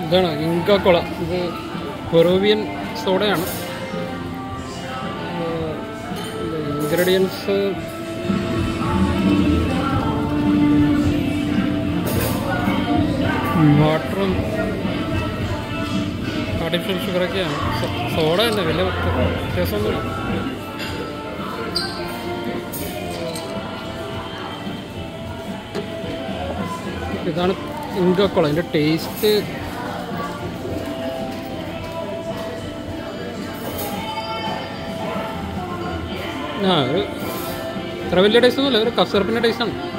ഇതാണ് ഇങ്കക്കൊള ഇത് പെറുവിയൻ സോഡയാണ് ഇൻഗ്രീഡിയൻസ് വാട്ടറും ആർട്ടിഫിഷ്യൽ ഷുഗറൊക്കെയാണ് സോ- സോഡ തന്നെ വലിയ വ്യത്യാസമൊന്നുമില്ല ഇതാണ് ഇങ്കക്കൊള അതിൻ്റെ ടേസ്റ്റ് ആ ഒരു അത്ര വലിയ ടേസ്റ്റ് ഒന്നുമില്ല ഒരു കസർപ്പിൻ്റെ ടേസ്റ്റാണ്